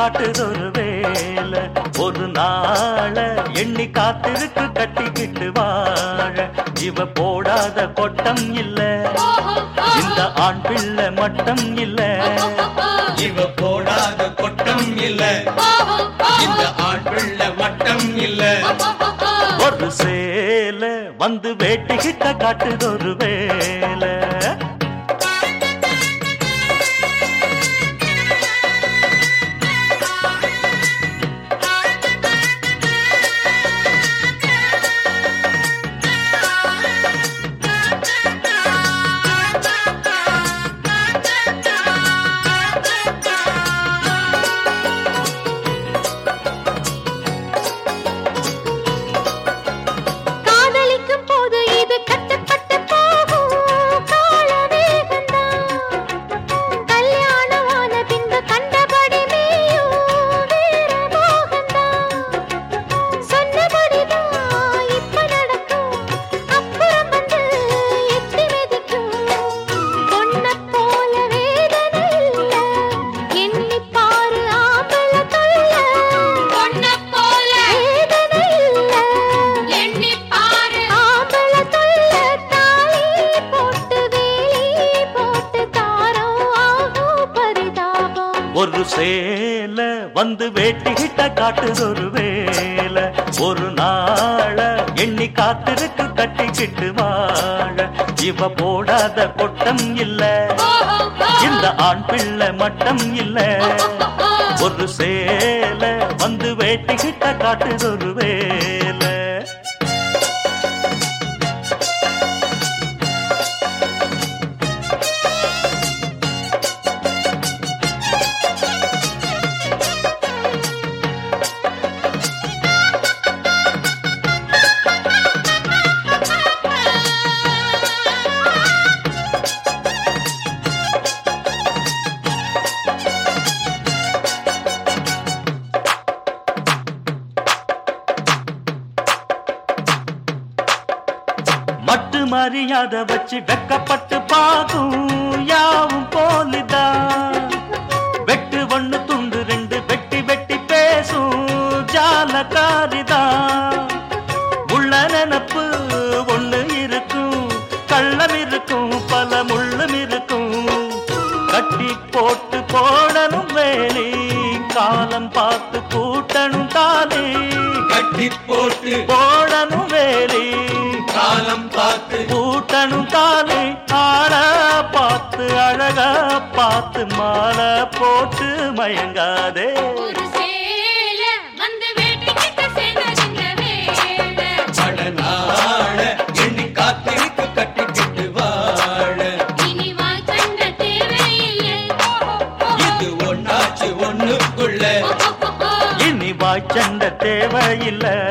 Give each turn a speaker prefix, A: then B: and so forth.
A: காட்டுதொரு வேலை ஒரு நாள எண்ணி காத்திருக்கு கட்டிக்கிட்டு வாழ இவ போடாத கொட்டம் இல்ல இந்த ஆண் பிள்ளை மட்டம் இல்ல
B: இவ போடாத கொட்டம் இல்ல இந்த ஆண் பிள்ளை வட்டம் இல்ல
A: ஒரு சேல வந்து வேட்டிக்கிட்ட காட்டுதொரு வேலை
C: காதலிக்கும் போது இது கட்டுப்பட்டு போகும் கால வேகந்தான் கல்யாணமான பின்பு கண்டபடி மேயும் வீர மோகந்தான் சொன்னபடிதான் இப்ப நடக்கும் அப்புறம் வந்து எட்டி மிதிக்கும் பொண்ணப் போல வேதனை இல்ல எண்ணி பாரு ஆம்பள தொல்ல பொண்ணப் போல வேதனை இல்ல எண்ணி பாரு ஆம்பள தொல்ல தாலி போட்டு வேலி போட்டு தாரம் ஆகும் பரிதாபம்
A: ஒரு சேல வந்து வேட்டிக்கிட்ட காட்டுதொரு வேலை ஒரு நாள எண்ணி காத்திருக்கு கட்டிக்கிட்டு வாழ இவ போடாத கொட்டம் இல்ல இந்த ஆண் பிள்ளை மட்டம் இல்ல ஒரு சேல வந்து வேட்டிக்கிட்ட காட்டுதொரு வேலை மட்டு மரியாதை வச்சு வெக்கப்பட்டு பாகும் யாவும் போலிதான் வெட்டு ஒண்ணு துண்டு ரெண்டு வெட்டி வெட்டி பேசும் ஜாலக்காரிதான் உள்ள நினப்பு ஒண்ணு இருக்கும் கள்ளம் இருக்கும் பல முள்ளும் இருக்கும் கட்டி போட்டு போடணும் வேலி காலம் பார்த்து கூட்டணும் தாலி
B: கட்டி போட்டு
A: போடணும் வேலி
B: காலம் பார்த்து
A: கூட்டணும் தாலி ஆள பார்த்து அழக பார்த்து மாலை போட்டு மயங்காதே
C: ஒரு சேல வந்து வேட்டிக்கிட்ட சேர்ந்ததுங்க வேலை
B: படநாள எண்ணி காத்திருக்கு கட்டிக்கிட்டு வாழ
C: இனி வாழ்க்கண்ட தேவையில்லை
B: இது ஒன்னாச்சு ஒண்ணுக்குள்ள
A: இனி வாய்ச்சண்ட தேவையில்லை